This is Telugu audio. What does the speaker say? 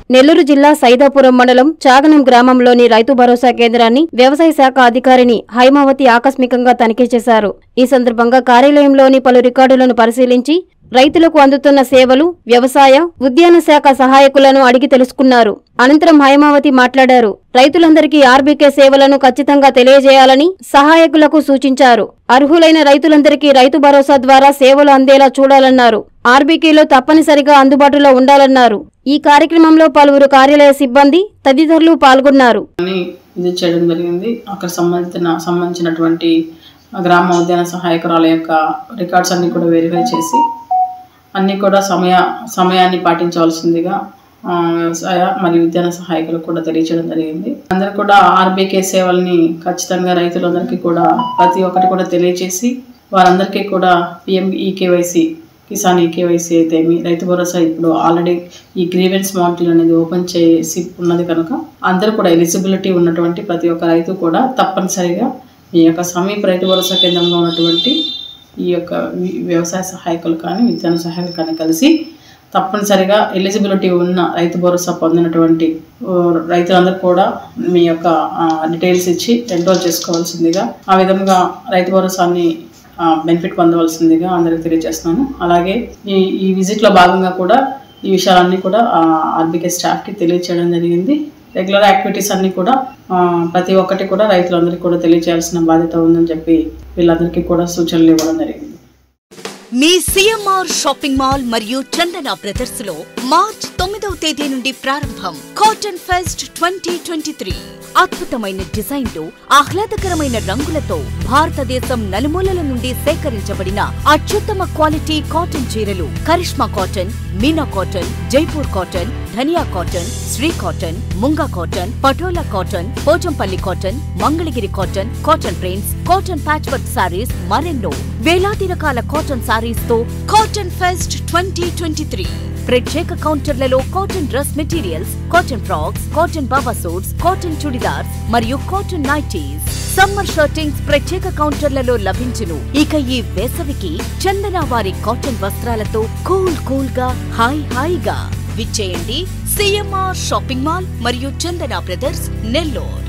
నెల్లూరు జిల్లా సైదాపురం మండలం చాగనం గ్రామంలోని రైతు భరోసా కేంద్రాన్ని వ్యవసాయ శాఖ అధికారిని హైమావతి ఆకస్మికంగా తనిఖీ చేశారు ఈ సందర్భంగా కార్యాలయంలోని పలు రికార్డులను పరిశీలించి రైతులకు అందుతున్న సేవలు వ్యవసాయ ఉద్యాన శాఖ సహాయకులను అడిగి తెలుసుకున్నారు అనంతరం హైమావతి మాట్లాడారు రైతులందరికీ ఆర్బీకే సేవలను ఖచ్చితంగా తెలియజేయాలని సహాయకులకు సూచించారు అర్హులైన రైతులందరికీ రైతు భరోసా ద్వారా సేవలు అందేలా చూడాలన్నారు ఆర్బీకేలో తప్పనిసరిగా అందుబాటులో ఉండాలన్నారు ఈ కార్యక్రమంలో పలువురు కార్యాలయ సిబ్బంది తదితరులు పాల్గొన్నారు అని ఇది చేయడం జరిగింది అక్కడ సంబంధించిన సంబంధించినటువంటి గ్రామ ఉద్యాన సహాయకురాల యొక్క రికార్డ్స్ అన్ని కూడా వెరిఫై చేసి అన్నీ కూడా సమయ సమయాన్ని పాటించవలసిందిగా ఆ, వ్యవసాయ మరియు ఉద్యాన సహాయకులకు కూడా తెలియచేయడం జరిగింది అందరూ కూడా ఆర్బీకే సేవల్ని ఖచ్చితంగా రైతులందరికీ కూడా ప్రతి ఒక్కటి కూడా తెలియచేసి వారందరికీ కూడా పిఎం ఈకేవైసీ కిసాన్ ఈకేవైసీ అయితే మీ రైతు భరోసా ఇప్పుడు ఆల్రెడీ ఈ గ్రీవెన్స్ మాడ్యూల్ అనేది ఓపెన్ చేసి ఉన్నది కనుక అందరూ కూడా ఎలిజిబిలిటీ ఉన్నటువంటి ప్రతి ఒక్క రైతు కూడా తప్పనిసరిగా మీ యొక్క సమీప రైతు భరోసా కేంద్రంలో ఉన్నటువంటి ఈ యొక్క వి- వ్యవసాయ సహాయకులు కానీ విజ్ఞాన సహాయకులు కానీ కలిసి తప్పనిసరిగా ఎలిజిబిలిటీ ఉన్న రైతు భరోసా పొందినటువంటి ఓ, రైతులందరూ కూడా మీ యొక్క డీటెయిల్స్ ఇచ్చి ఎన్రోల్ చేసుకోవాల్సిందిగా ఆ విధంగా రైతు భరోసాని బెనిఫిట్ పొందవలసిందిగా అందరికి తెలియజేస్తున్నాను అలాగే ఈ ఈ విజిట్లో భాగంగా కూడా ఈ విషయాలన్నీ కూడా ఆర్బీకే స్టాఫ్కి తెలియచేయడం జరిగింది రెగ్యులర్ యాక్టివిటీస్ అన్నీ కూడా ఆ, ప్రతి ఒక్కటి కూడా రైతులందరికీ కూడా తెలియచేయాల్సిన బాధ్యత ఉందని చెప్పి వీళ్ళందరికీ కూడా సూచనలు ఇవ్వడం జరిగింది మీ సిఎంఆర్ షాపింగ్ మాల్ మరియు చందన బ్రదర్స్ లో మార్చ్ తొమ్మిదవ తేదీ నుండి ప్రారంభం cotton fest twenty twenty three అద్భుతమైన డిజైన్లు ఆహ్లాదకరమైన రంగులతో భారతదేశం నలుమూలల నుండి సేకరించబడిన అత్యుత్తమ క్వాలిటీ కాటన్ చీరలు Karishma cotton Meena cotton Jaipur cotton Dhaniya cotton Sri cotton Munga cotton Patola cotton Pochampally cotton Mangalagiri cotton cotton prints cotton patch work saris మరెన్నో వేలాది రకాల కాటన్ సారీస్ తో cotton fest twenty twenty three ప్రత్యేక కౌంటర్లలో cotton dress materials cotton frocks cotton baba suits cotton chudidars మరియు కాటన్ నైటీస్ సమ్మర్ షర్టింగ్స్ ప్రత్యేక కౌంటర్లలో లభించును ఇక ఈ వేసవికి చందన వారి కాటన్ వస్త్రాలతో కూల్ కూల్ గా హాయ్ హాయిగా విచ్చేయండి సిఎంఆర్ షాపింగ్ మాల్ మరియు చందన బ్రదర్స్ నెల్లూరు